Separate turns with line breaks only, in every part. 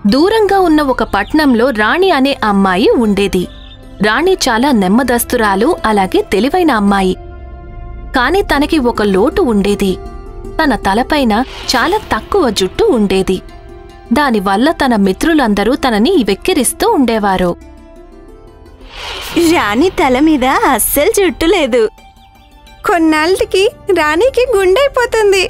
దూరంగా ఉన్న ఒక పట్నంలో రాణి అనే అమ్మాయి ఉండేది రాణి చాలా నెమ్మదస్తురాలు అలాగే తెలివైన అమ్మాయి కాని తనకి ఒక లోటు ఉండేది తన తలపైన చాలా తక్కువ జుట్టు ఉండేది దానివల్ల తన మిత్రులందరూ తనని వెక్కిరిస్తూ ఉండేవారు
రాణి తల మీద అస్సలు జుట్టు లేదు కొన్నాళ్ళకి రాణికి గుండైపోతుంది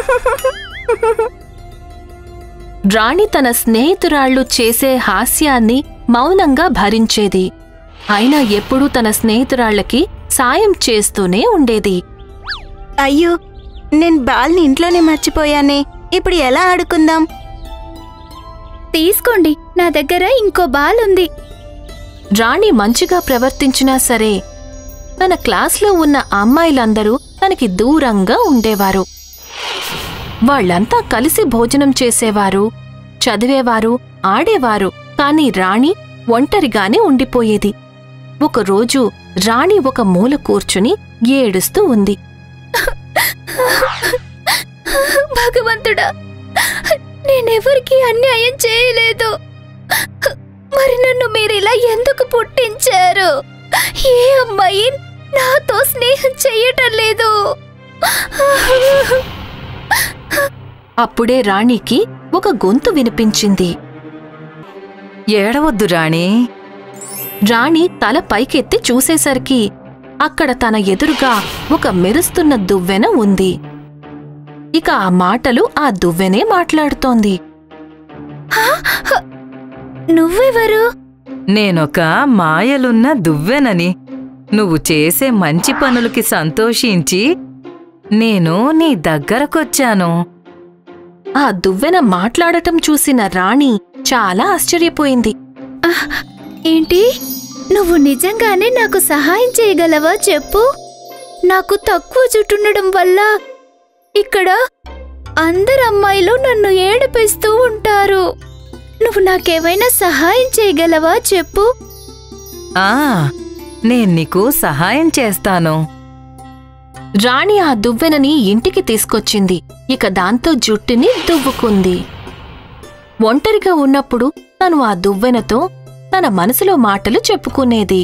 రాణి తన స్నేహితురాళ్ళు చేసే హాస్యాన్ని మౌనంగా భరించేది అయినా ఎప్పుడూ తన స్నేహితురాళ్ళకి సాయం చేస్తూనే ఉండేది
అయ్యో నేను బాల్ని ఇంట్లోనే మర్చిపోయానే ఇప్పుడు ఎలా ఆడుకుందాం
తీసుకోండి నా దగ్గర ఇంకో బాల్ ఉంది
రాణి మంచిగా ప్రవర్తించినా సరే తన క్లాస్లో ఉన్న అమ్మాయిలందరూ తనకి దూరంగా ఉండేవారు వాళ్ళంతా కలిసి భోజనం చేసేవారు చదివేవారు ఆడేవారు కాని రాణి ఒంటరిగానే ఉండిపోయేది ఒకరోజు రాణి ఒక మూల కూర్చుని ఏడుస్తూ ఉంది
భగవంతుడా నేనెవరికి అన్యాయం చేయలేదు మరి నన్ను మీరిలా ఎందుకు పుట్టించారు ఏ అమ్మాయి నాతో స్నేహం చెయ్యటం లేదు
అప్పుడే రాణికి ఒక గొంతు వినిపించింది
ఏడవద్దు రాణి
రాణి తల పైకెత్తి చూసేసరికి అక్కడ తన ఎదురుగా ఒక మెరుస్తున్న దువ్వెన ఉంది ఇక ఆ మాటలు ఆ దువ్వెనే మాట్లాడుతోంది
నువ్వెవరు
నేనొక మాయలున్న దువ్వెనని నువ్వు చేసే మంచి పనులకి సంతోషించి నేను నీ దగ్గరకొచ్చాను
ఆ దువ్వెన మాట్లాడటం చూసిన రాణి చాలా ఆశ్చర్యపోయింది
ఏంటి నువ్వు నిజంగానే నాకు సహాయం చేయగలవా చెప్పు నాకు తక్కువ జుట్టుండడం వల్ల ఇక్కడ అందరు అమ్మాయిలు నన్ను ఏడిపిస్తూ ఉంటారు నువ్వు నాకేమైనా సహాయం చేయగలవా చెప్పు
ఆ నేను నీకు సహాయం చేస్తాను
రాణి ఆ దువ్వెనని ఇంటికి తీసుకొచ్చింది ఇక దాంతో జుట్టుని దువ్వుకుంది ఒంటరిగా ఉన్నప్పుడు తను ఆ దువ్వెనతో తన మనసులో మాటలు చెప్పుకునేది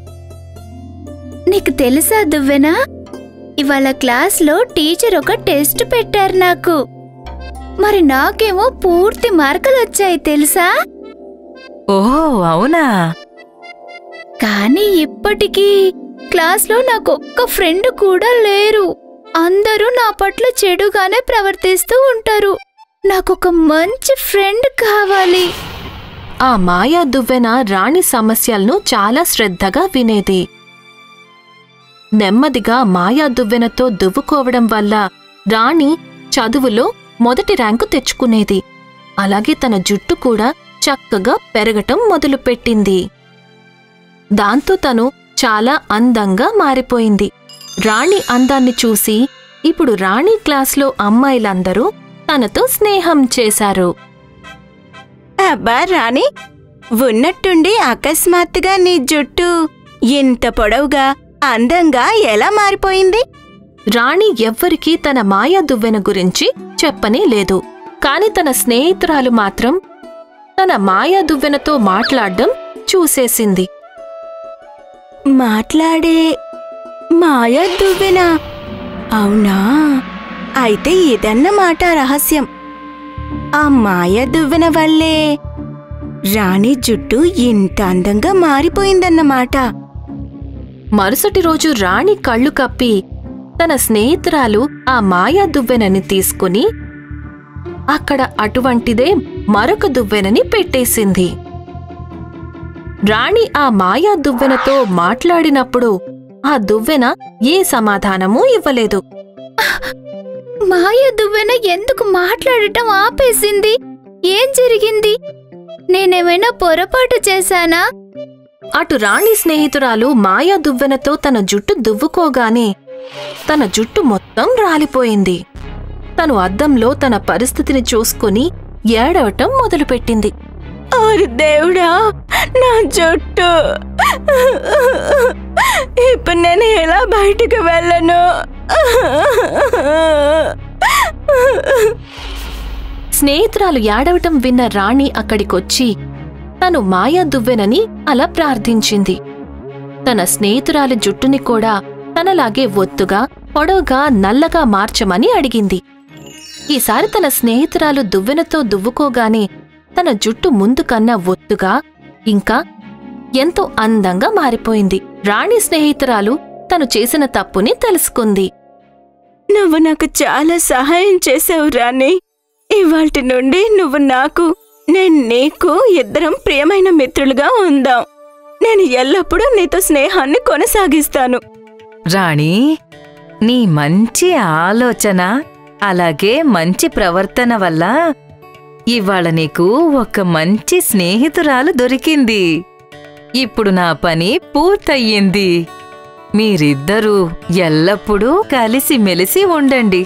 నీకు తెలుసా దువ్వెనా ఇవాళ క్లాస్లో టీచర్ ఒక టెస్ట్ పెట్టారు నాకు మరి నాకేమో పూర్తి మార్కులు వచ్చాయి తెలుసా
ఓహో అవునా
కానీ ఇప్పటికీ క్లాస్లో నాకు ఒక్క ఫ్రెండ్ కూడా లేరు అందరూ నా పట్ల చెడుగానే ప్రవర్తిస్తూ ఉంటారు నాకొక మంచి ఫ్రెండ్ కావాలి
ఆ మాయా దువ్వెన రాణి సమస్యలను చాలా శ్రద్ధగా వినేది నెమ్మదిగా మాయా దువ్వెనతో దువ్వుకోవడం వల్ల రాణి చదువులో మొదటి ర్యాంకు తెచ్చుకునేది అలాగే తన జుట్టు కూడా చక్కగా పెరగటం మొదలుపెట్టింది దాంతో తను చాలా అందంగా మారిపోయింది రాణి అందాన్ని చూసి ఇప్పుడు రాణి క్లాస్లో అమ్మాయిలందరూ తనతో స్నేహం చేశారు
అబ్బా రాణి ఉన్నట్టుండి అకస్మాత్తుగా నీ జుట్టు ఇంత పొడవుగా అందంగా ఎలా మారిపోయింది
రాణి ఎవ్వరికీ తన మాయా దువ్వెన గురించి చెప్పనే లేదు కాని తన స్నేహితురాలు మాత్రం తన మాయా దువ్వెనతో మాట్లాడడం చూసేసింది
మాట్లాడే మాయా దువ్వెనా అవునా అయితే ఇదన్నమాట రహస్యం ఆ మాయా దువ్వెన వల్లే రాణి జుట్టు ఇంత అందంగా మారిపోయిందన్నమాట
మరుసటి రోజు రాణి కళ్ళు కప్పి తన స్నేహితురాలు ఆ మాయా దువ్వెనని తీసుకుని అక్కడ అటువంటిదే మరొక దువ్వెనని పెట్టేసింది రాణి ఆ మాయా దువ్వెనతో మాట్లాడినప్పుడు ఆ దువ్వెన ఏ సమాధానమూ ఇవ్వలేదు
మాయ దువ్వెన ఎందుకు మాట్లాడటం ఆపేసింది ఏం జరిగింది నేనేమైనా పొరపాటు చేశానా
అటు రాణి స్నేహితురాలు మాయా దువ్వెనతో తన జుట్టు దువ్వుకోగానే తన జుట్టు మొత్తం రాలిపోయింది తను అద్దంలో తన పరిస్థితిని చూసుకుని ఏడవటం మొదలుపెట్టింది
ఓరి దేవుడా నా జుట్టు ఇప్పుడు నేను ఎలా బయటికి వెళ్ళను
స్నేహితురాలు ఏడవటం విన్న రాణి అక్కడికొచ్చి తను మాయా దువ్వెనని అలా ప్రార్థించింది తన స్నేహితురాలి జుట్టుని కూడా తనలాగే ఒత్తుగా పొడవుగా నల్లగా మార్చమని అడిగింది ఈసారి తన స్నేహితురాలు దువ్వెనతో దువ్వుకోగానే తన జుట్టు ముందు కన్నా ఒత్తుగా ఇంకా ఎంతో అందంగా మారిపోయింది రాణి స్నేహితురాలు తను చేసిన తప్పుని తెలుసుకుంది
నువ్వు నాకు చాలా సహాయం చేసావు రాణి ఇవాల్టి నుండి నువ్వు నాకు నేను నీకు ఇద్దరం ప్రియమైన మిత్రులుగా ఉందాం నేను ఎల్లప్పుడూ నీతో స్నేహాన్ని కొనసాగిస్తాను
రాణి నీ మంచి ఆలోచన అలాగే మంచి ప్రవర్తన వల్ల ఇవాళ నీకు ఒక మంచి స్నేహితురాలు దొరికింది ఇప్పుడు నా పని పూర్తయ్యింది మీరిద్దరూ ఎల్లప్పుడూ కలిసిమెలిసి ఉండండి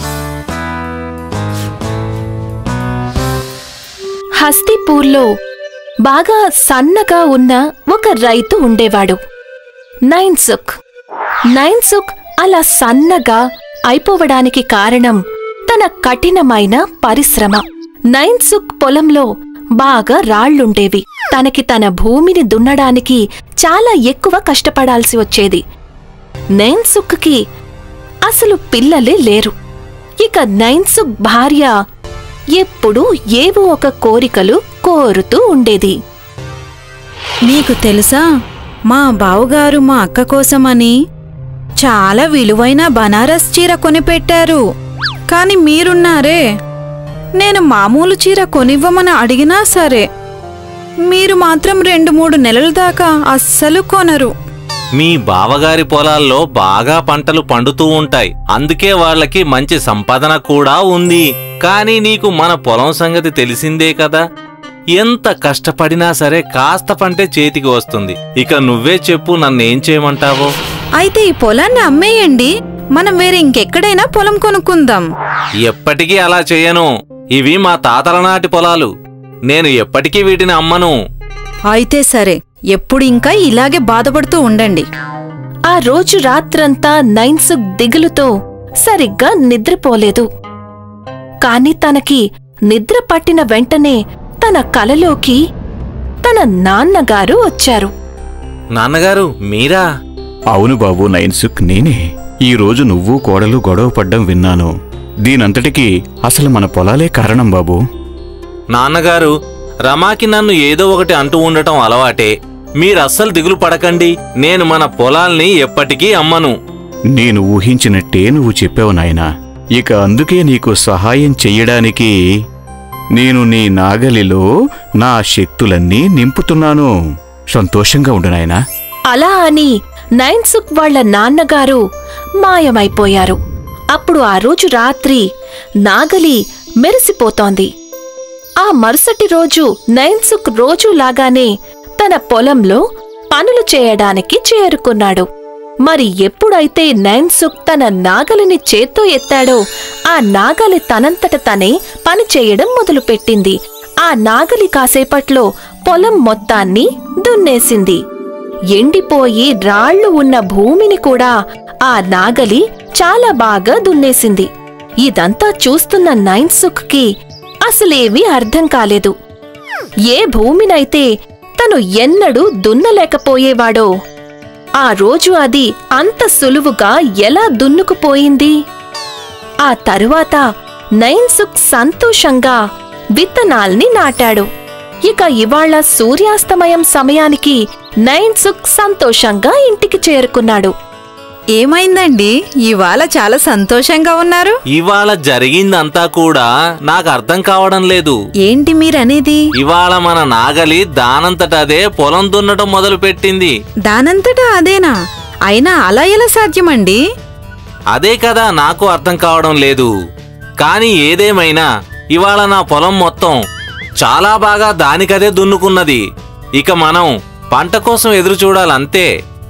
హస్తీపూర్లో బాగా సన్నగా ఉన్న ఒక రైతు ఉండేవాడు నైన్సుక్ నైన్సుక్ అలా సన్నగా అయిపోవడానికి కారణం తన కఠినమైన పరిశ్రమ నైన్సుక్ పొలంలో బాగా రాళ్లుండేవి తనకి తన భూమిని దున్నడానికి చాలా ఎక్కువ కష్టపడాల్సి వచ్చేది నైన్సుక్కి అసలు పిల్లలే లేరు ఇక నైన్సుక్ భార్య ఎప్పుడూ ఏవో ఒక కోరికలు కోరుతూ ఉండేది
నీకు తెలుసా మా బావగారు మా అక్క కోసమని చాలా విలువైన బనారస్ చీర కొనిపెట్టారు కాని మీరున్నారే నేను మామూలు చీర కొనివ్వమని అడిగినా సరే మీరు మాత్రం రెండు మూడు నెలల దాకా అస్సలు కొనరు
మీ బావగారి పొలాల్లో బాగా పంటలు పండుతూ ఉంటాయి అందుకే వాళ్ళకి మంచి సంపాదన కూడా ఉంది కానీ నీకు మన పొలం సంగతి తెలిసిందే కదా ఎంత కష్టపడినా సరే కాస్త పంటే చేతికి వస్తుంది ఇక నువ్వే చెప్పు నన్నేం చేయమంటావో
అయితే ఈ పొలాన్ని అమ్మేయండి మనం వేరే ఇంకెక్కడైనా పొలం కొనుక్కుందాం
ఎప్పటికీ అలా చేయను ఇవి మా తాతల నాటి పొలాలు నేను ఎప్పటికీ వీటిని అమ్మను
అయితే సరే ఎప్పుడు ఇంకా ఇలాగే బాధపడుతూ ఉండండి
ఆ రోజు రాత్రంతా నైన్సుక్ దిగులుతో సరిగ్గా నిద్రపోలేదు కాని తనకి నిద్ర పట్టిన వెంటనే తన కలలోకి తన నాన్నగారు వచ్చారు
నాన్నగారు మీరా
అవును బాబు నైన్సుక్ నేనే ఈ రోజు నువ్వు కోడలు గొడవ పడ్డం విన్నాను దీనంతటికీ అసలు మన పొలాలే కారణం బాబు
నాన్నగారు రమాకి నన్ను ఏదో ఒకటి అంటూ ఉండటం అలవాటే మీరస్సలు దిగులు పడకండి నేను మన పొలాల్ని ఎప్పటికీ అమ్మను
నేను ఊహించినట్టే నువ్వు చెప్పావు నాయనా ఇక అందుకే నీకు సహాయం చెయ్యడానికి నేను నీ నాగలిలో నా శక్తులన్నీ నింపుతున్నాను సంతోషంగా ఉండు నాయనా
అలా అని నైన్సుక్ వాళ్ళ నాన్నగారు మాయమైపోయారు అప్పుడు ఆ రోజు రాత్రి నాగలి మెరిసిపోతోంది ఆ మరుసటి రోజు నైన్సుక్ రోజులాగానే తన పొలంలో పనులు చేయడానికి చేరుకున్నాడు మరి ఎప్పుడైతే నైన్సుక్ తన నాగలిని చేత్తో ఎత్తాడో ఆ నాగలి తనంతట తనే పని చేయడం మొదలుపెట్టింది ఆ నాగలి కాసేపట్లో పొలం మొత్తాన్ని దున్నేసింది ఎండిపోయి రాళ్లు ఉన్న భూమిని కూడా ఆ నాగలి చాలా బాగా దున్నేసింది ఇదంతా చూస్తున్న నైన్సుక్కి అసలేమీ అర్థం కాలేదు ఏ భూమినైతే తను ఎన్నడూ దున్నలేకపోయేవాడో ఆ రోజు అది అంత సులువుగా ఎలా దున్నుకుపోయింది ఆ తరువాత నైన్సుక్ సంతోషంగా విత్తనాల్ని నాటాడు ఇక ఇవాళ సూర్యాస్తమయం సమయానికి నైన్సుక్ సంతోషంగా ఇంటికి చేరుకున్నాడు
ఏమైందండి ఇవాళ చాలా సంతోషంగా ఉన్నారు
ఇవాళ జరిగిందంతా కూడా నాకు అర్థం కావడం లేదు
ఏంటి మీరనేది
ఇవాళ మన నాగలి దానంతట అదే పొలం దున్నటం మొదలుపెట్టింది
దానంతటా అదేనా అయినా అలా ఎలా సాధ్యమండి
అదే కదా నాకు అర్థం కావడం లేదు కానీ ఏదేమైనా ఇవాళ నా పొలం మొత్తం చాలా బాగా దానికదే దున్నుకున్నది ఇక మనం పంట కోసం ఎదురు చూడాలంతే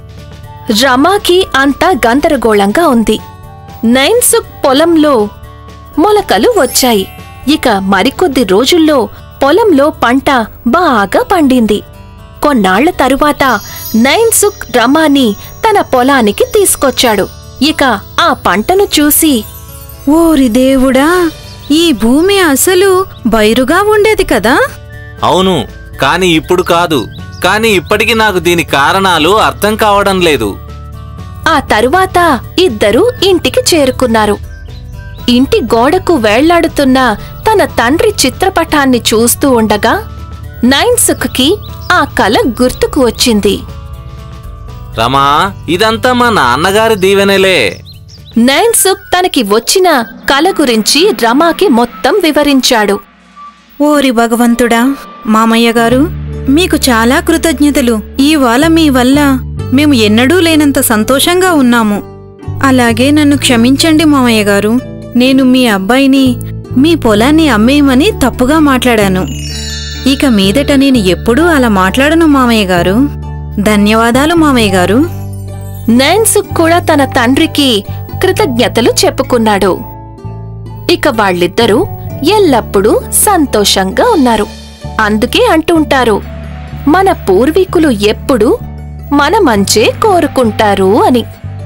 రమాకి అంతా గందరగోళంగా ఉంది నైన్సుక్ పొలంలో మొలకలు వచ్చాయి ఇక మరికొద్ది రోజుల్లో పొలంలో పంట బాగా పండింది కొన్నాళ్ల తరువాత నైన్సుక్ రమాని తన పొలానికి తీసుకొచ్చాడు ఇక ఆ పంటను చూసి
ఓరి దేవుడా ఈ భూమి అసలు బైరుగా ఉండేది కదా
అవును కాని ఇప్పుడు కాదు కాని ఇప్పటికి నాకు దీని కారణాలు అర్థం కావడం లేదు
ఆ తరువాత ఇద్దరూ ఇంటికి చేరుకున్నారు ఇంటి గోడకు వేళ్లాడుతున్న తన తండ్రి చిత్రపటాన్ని చూస్తూ ఉండగా నైన్సుక్కి ఆ కల గుర్తుకు వచ్చింది
రమా ఇదంతా మా నాన్నగారి దీవెనలే
నైన్సుక్ తనకి వచ్చిన కల గురించి రమాకి మొత్తం వివరించాడు
ఓరి భగవంతుడా మామయ్య గారు మీకు చాలా కృతజ్ఞతలు ఇవాళ మీ వల్ల మేము ఎన్నడూ లేనంత సంతోషంగా ఉన్నాము అలాగే నన్ను క్షమించండి మామయ్య గారు నేను మీ అబ్బాయిని మీ పొలాన్ని అమ్మేయమని తప్పుగా మాట్లాడాను ఇక మీదట నేను ఎప్పుడూ అలా మాట్లాడను మామయ్య గారు ధన్యవాదాలు మామయ్య గారు
నైన్సుక్ కూడా తన తండ్రికి కృతజ్ఞతలు చెప్పుకున్నాడు ఇక వాళ్ళిద్దరూ ఎల్లప్పుడూ సంతోషంగా ఉన్నారు అందుకే అంటుంటారు మన పూర్వీకులు ఎప్పుడూ మన మంచే కోరుకుంటారు అని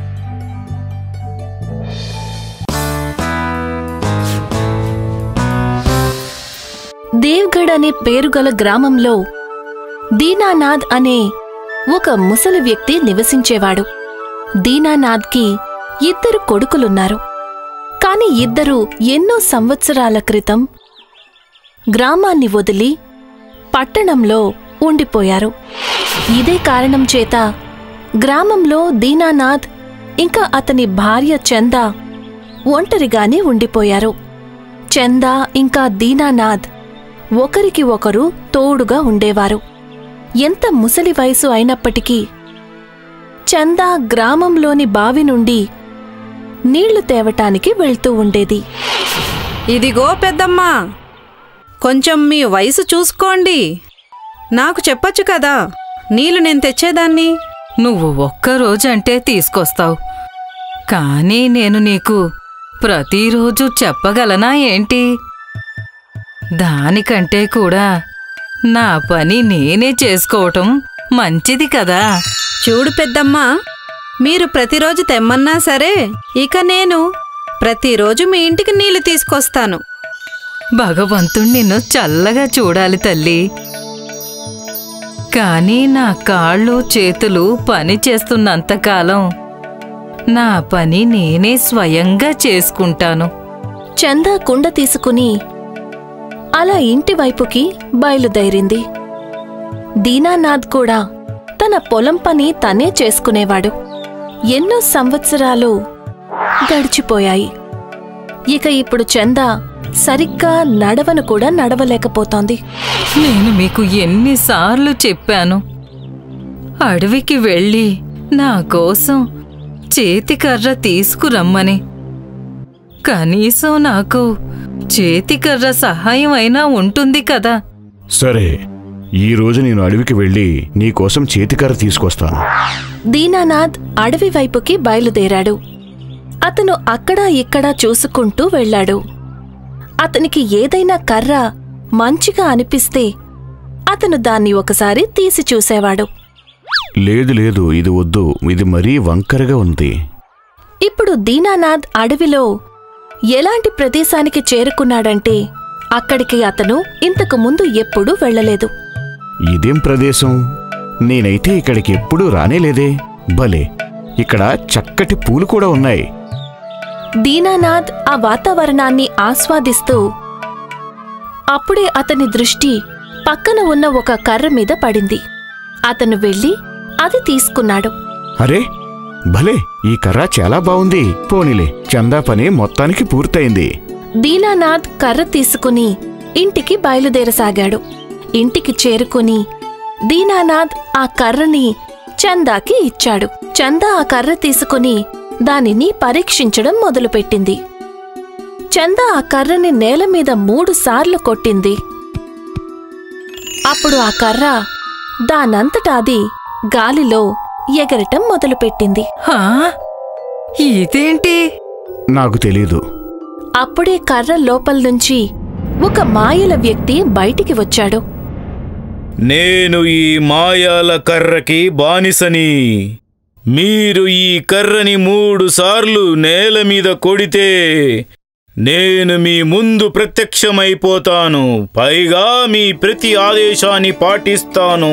దేవ్గఢ్ అనే పేరుగల గ్రామంలో దీనానాథ్ అనే ఒక ముసలి వ్యక్తి నివసించేవాడు దీనానాథ్కి ఇద్దరు కొడుకులున్నారు కాని ఇద్దరు ఎన్నో సంవత్సరాల క్రితం గ్రామాన్ని వదిలి పట్టణంలో ఉండిపోయారు ఇదే కారణం చేత గ్రామంలో దీనానాథ్ ఇంకా అతని భార్య చందా ఒంటరిగానే ఉండిపోయారు చందా ఇంకా దీనానాథ్ ఒకరికి ఒకరు తోడుగా ఉండేవారు ఎంత ముసలి వయసు అయినప్పటికీ చందా గ్రామంలోని బావి నుండి నీళ్లు తేవటానికి వెళ్తూ ఉండేది
ఇదిగో పెద్దమ్మా కొంచెం మీ వయసు చూసుకోండి నాకు చెప్పొచ్చు కదా నీళ్లు నేను తెచ్చేదాన్ని
నువ్వు ఒక్కరోజు అంటే తీసుకొస్తావు కానీ నేను నీకు ప్రతిరోజు చెప్పగలనా ఏంటి దానికంటే కూడా నా పని నేనే చేసుకోవటం మంచిది కదా
చూడు పెద్దమ్మా మీరు ప్రతిరోజు తెమ్మన్నా సరే ఇక నేను ప్రతిరోజు మీ ఇంటికి నీళ్లు తీసుకొస్తాను
భగవంతుణ్ణి నిన్ను చల్లగా చూడాలి తల్లి కానీ నా కాళ్ళు చేతులు పని చేస్తున్నంతకాలం నా పని నేనే స్వయంగా చేసుకుంటాను
చందా కుండ తీసుకుని అలా ఇంటి వైపుకి బయలుదేరింది దీనానాథ్ కూడా తన పొలం పని తనే చేసుకునేవాడు ఎన్నో సంవత్సరాలు గడిచిపోయాయి ఇక ఇప్పుడు చందా సరిగ్గా నడవను కూడా నడవలేకపోతోంది
నేను మీకు ఎన్నిసార్లు చెప్పాను అడవికి వెళ్ళి నా కోసం చేతికర్ర తీసుకురమ్మని కనీసం నాకు చేతికర్ర సహాయం అయినా ఉంటుంది కదా
సరే ఈ రోజు నేను అడవికి వెళ్ళి నీకోసం చేతికర్ర తీసుకొస్తాను
దీనానాథ్ అడవి వైపుకి బయలుదేరాడు అతను అక్కడా ఇక్కడా చూసుకుంటూ వెళ్ళాడు అతనికి ఏదైనా కర్ర మంచిగా అనిపిస్తే అతను దాన్ని ఒకసారి తీసి చూసేవాడు
లేదు లేదు ఇది వద్దు ఇది మరీ వంకరగా ఉంది
ఇప్పుడు దీనానాథ్ అడవిలో ఎలాంటి ప్రదేశానికి చేరుకున్నాడంటే అక్కడికి అతను ఇంతకు ముందు ఎప్పుడూ వెళ్ళలేదు
ఇదేం ప్రదేశం నేనైతే ఇక్కడికి ఎప్పుడూ రానేలేదే భలే ఇక్కడ చక్కటి పూలు కూడా ఉన్నాయి
దీనానాథ్ ఆ వాతావరణాన్ని ఆస్వాదిస్తూ అప్పుడే అతని దృష్టి పక్కన ఉన్న ఒక కర్ర మీద పడింది అతను వెళ్ళి అది తీసుకున్నాడు
అరే భలే ఈ కర్ర చాలా బాగుంది పోనీలే చందా పని మొత్తానికి పూర్తయింది
దీనానాథ్ కర్ర తీసుకుని ఇంటికి బయలుదేరసాగాడు ఇంటికి చేరుకుని దీనానాథ్ ఆ కర్రని చందాకి ఇచ్చాడు చందా ఆ కర్ర తీసుకుని దానిని పరీక్షించడం మొదలుపెట్టింది చందా ఆ కర్రని నేల మీద మూడు సార్లు కొట్టింది అప్పుడు ఆ కర్ర దానంతట అది గాలిలో ఎగరటం మొదలుపెట్టింది
హా ఇదేంటి
నాకు తెలీదు
అప్పుడే కర్ర లోపల నుంచి ఒక మాయల వ్యక్తి బయటికి వచ్చాడు
నేను ఈ మాయాల కర్రకి బానిసని మీరు ఈ కర్రని మూడు సార్లు నేల మీద కొడితే నేను మీ ముందు ప్రత్యక్షమైపోతాను పైగా మీ ప్రతి ఆదేశాన్ని పాటిస్తాను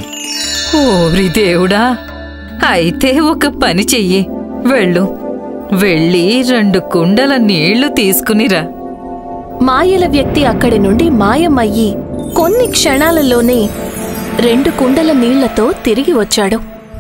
ఓరి దేవుడా అయితే ఒక పని చెయ్యి వెళ్ళు వెళ్ళి రెండు కుండల నీళ్లు తీసుకునిరా
మాయల వ్యక్తి అక్కడి నుండి మాయమయ్యి కొన్ని క్షణాలలోనే రెండు కుండల నీళ్లతో తిరిగి వచ్చాడు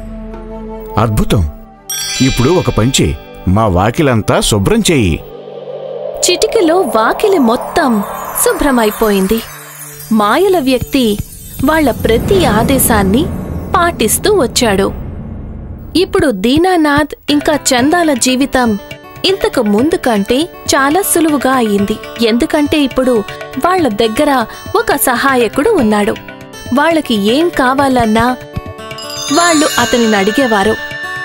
అద్భుతం ఇప్పుడు ఒక పంచి మా వాకిలంతా శుభ్రం చెయ్యి
చిటికెలో వాకిలి మొత్తం శుభ్రమైపోయింది మాయల వ్యక్తి వాళ్ళ ప్రతి ఆదేశాన్ని పాటిస్తూ వచ్చాడు ఇప్పుడు దీనానాథ్ ఇంకా చందాల జీవితం ఇంతకు ముందు కంటే చాలా సులువుగా అయింది ఎందుకంటే ఇప్పుడు వాళ్ళ దగ్గర ఒక సహాయకుడు ఉన్నాడు వాళ్ళకి ఏం కావాలన్నా వాళ్ళు అతనిని అడిగేవారు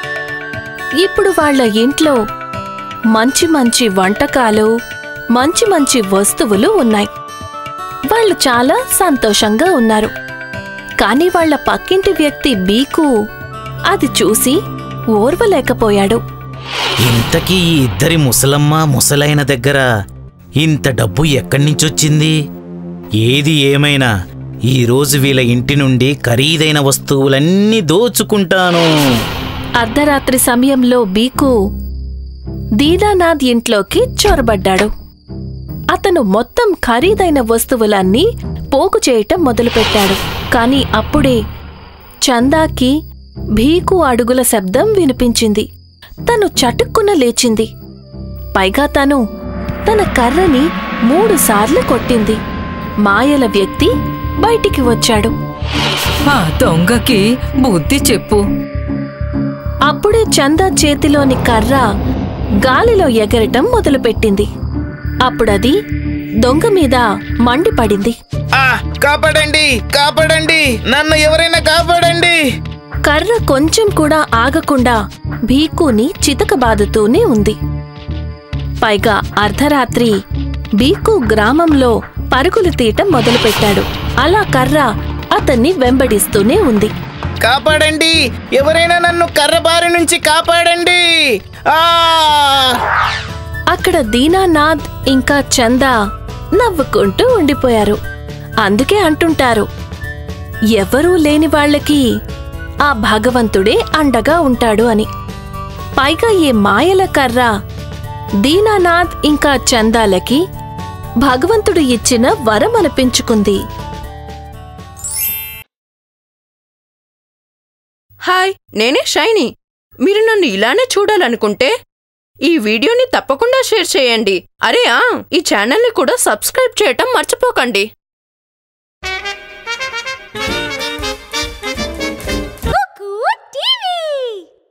ఇప్పుడు వాళ్ళ ఇంట్లో మంచి మంచి వంటకాలు మంచి మంచి వస్తువులు ఉన్నాయి వాళ్ళు చాలా సంతోషంగా ఉన్నారు కానీ వాళ్ళ పక్కింటి వ్యక్తి బీకు అది చూసి ఓర్వలేకపోయాడు
ఇంతకీ ఈ ఇద్దరి ముసలమ్మ ముసలైన దగ్గర ఇంత డబ్బు ఎక్కడి నుంచొచ్చింది ఏది ఏమైనా ఈ రోజు వీళ్ళ ఇంటి నుండి ఖరీదైన వస్తువులన్నీ దోచుకుంటాను
అర్ధరాత్రి సమయంలో బీకు దీనానాథ్ ఇంట్లోకి చొరబడ్డాడు అతను మొత్తం ఖరీదైన వస్తువులన్నీ పోగు చేయటం మొదలుపెట్టాడు కాని అప్పుడే చందాకి భీకు అడుగుల శబ్దం వినిపించింది తను చటుక్కున లేచింది పైగా తను తన కర్రని మూడుసార్లు కొట్టింది మాయల వ్యక్తి బయటికి వచ్చాడు
ఆ దొంగకి బుద్ధి చెప్పు
అప్పుడే చందా చేతిలోని కర్ర గాలిలో ఎగరటం మొదలుపెట్టింది అప్పుడది దొంగ మీద మండిపడింది
ఆ కాపాడండి కాపాడండి నన్ను ఎవరైనా కాపాడండి
కర్ర కొంచెం కూడా ఆగకుండా భీకుని చితకబాదుతూనే ఉంది పైగా అర్ధరాత్రి బీకు గ్రామంలో పరుగులు తీయటం మొదలుపెట్టాడు అలా కర్ర అతన్ని వెంబడిస్తూనే ఉంది
కాపాడండి ఎవరైనా నన్ను కర్రబారి నుంచి కాపాడండి ఆ
అక్కడ దీనానాథ్ ఇంకా చందా నవ్వుకుంటూ ఉండిపోయారు అందుకే అంటుంటారు ఎవరూ లేని వాళ్ళకి ఆ భగవంతుడే అండగా ఉంటాడు అని పైగా ఈ మాయల కర్ర దీనానాథ్ ఇంకా చందాలకి భగవంతుడు ఇచ్చిన వరం అనిపించుకుంది
హాయ్ నేనే షైనీ మీరు నన్ను ఇలానే చూడాలనుకుంటే ఈ వీడియోని తప్పకుండా షేర్ చేయండి అరే ఆ ఈ ఛానల్ని కూడా సబ్స్క్రైబ్ చేయటం మర్చిపోకండి